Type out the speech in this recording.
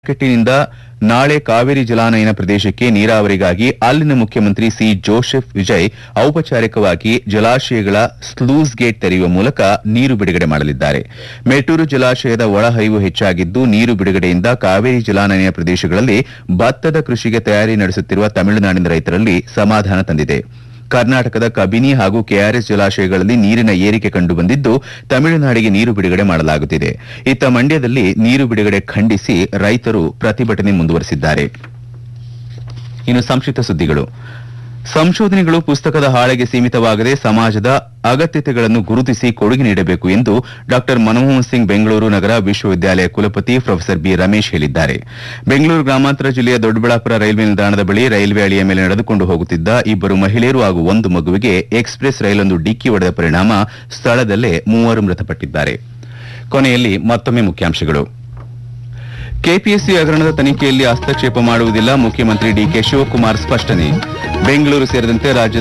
ಅಣೆಕಟ್ಟಿನಿಂದ ನಾಳೆ ಕಾವೇರಿ ಜಲಾನಯನ ಪ್ರದೇಶಕ್ಕೆ ನೀರಾವರಿಗಾಗಿ ಅಲ್ಲಿನ ಮುಖ್ಯಮಂತ್ರಿ ಸಿ ಜೋಸೆಫ್ ವಿಜಯ್ ಔಪಚಾರಿಕವಾಗಿ ಜಲಾಶಯಗಳ ಸ್ಲೂಸ್ ಗೇಟ್ ತೆರೆಯುವ ಮೂಲಕ ನೀರು ಬಿಡುಗಡೆ ಮಾಡಲಿದ್ದಾರೆ ಮೆಟ್ಟೂರು ಜಲಾಶಯದ ಒಳಹರಿವು ಹೆಚ್ಚಾಗಿದ್ದು ನೀರು ಬಿಡುಗಡೆಯಿಂದ ಕಾವೇರಿ ಜಲಾನಯನ ಪ್ರದೇಶಗಳಲ್ಲಿ ಭತ್ತದ ಕೃಷಿಗೆ ತಯಾರಿ ನಡೆಸುತ್ತಿರುವ ತಮಿಳುನಾಡಿನ ರೈತರಲ್ಲಿ ಸಮಾಧಾನ ತಂದಿದೆ ಕರ್ನಾಟಕದ ಕಬಿನಿ ಹಾಗೂ ಕೆಆರ್ಎಸ್ ಜಲಾಶಯಗಳಲ್ಲಿ ನೀರಿನ ಏರಿಕೆ ಕಂಡು ಬಂದಿದ್ದು ತಮಿಳುನಾಡಿಗೆ ನೀರು ಬಿಡುಗಡೆ ಮಾಡಲಾಗುತ್ತಿದೆ ಇತ್ತ ಮಂಡ್ಯದಲ್ಲಿ ನೀರು ಬಿಡುಗಡೆ ಖಂಡಿಸಿ ರೈತರು ಪ್ರತಿಭಟನೆ ಮುಂದುವರೆಸಿದ್ದಾರೆ ಇನ್ನು ಸಂಕ್ಷಿಪ್ತ ಸುದ್ದಿಗಳು ಸಂಶೋಧನೆಗಳು ಪುಸ್ತಕದ ಹಾಳೆಗೆ ಸೀಮಿತವಾಗದೆ ಸಮಾಜದ ಅಗತ್ಯತೆಗಳನ್ನು ಗುರುತಿಸಿ ಕೊಡುಗೆ ನೀಡಬೇಕು ಎಂದು ಡಾ ಮನಮೋಹನ್ ಸಿಂಗ್ ಬೆಂಗಳೂರು ನಗರ ವಿಶ್ವವಿದ್ಯಾಲಯ ಕುಲಪತಿ ಪ್ರೊಫೆಸರ್ ಬಿ ರಮೇಶ್ ಹೇಳಿದ್ದಾರೆ ಬೆಂಗಳೂರು ಗ್ರಾಮಾಂತರ ಜಿಲ್ಲೆಯ ದೊಡ್ಡಬಳ್ಳಾಪುರ ರೈಲ್ವೆ ನಿಲ್ದಾಣದ ಬಳಿ ರೈಲ್ವೆ ಹಳಿಯ ಮೇಲೆ ನಡೆದುಕೊಂಡು ಹೋಗುತ್ತಿದ್ದ ಇಬ್ಬರು ಮಹಿಳೆಯರು ಹಾಗೂ ಒಂದು ಮಗುವಿಗೆ ಎಕ್ಸ್ಪ್ರೆಸ್ ರೈಲೊಂದು ಡಿಕ್ಕಿ ಹೊಡೆದ ಪರಿಣಾಮ ಸ್ಥಳದಲ್ಲೇ ಮೂವರು ಮೃತಪಟ್ಟಿದ್ದಾರೆ ಕೊನೆಯಲ್ಲಿ ಮತ್ತೊಮ್ಮೆ ಮುಖ್ಯಾಂಶಗಳು ಕೆಪಿಎಸ್ಸಿ ಹಗರಣದ ತನಿಖೆಯಲ್ಲಿ ಹಸ್ತಕ್ಷೇಪ ಮಾಡುವುದಿಲ್ಲ ಮುಖ್ಯಮಂತ್ರಿ ಡಿಕೆ ಶಿವಕುಮಾರ್ ಸ್ಪಷ್ಟನೆ ಬೆಂಗಳೂರು ಸೇರಿದಂತೆ ರಾಜ್ಯದ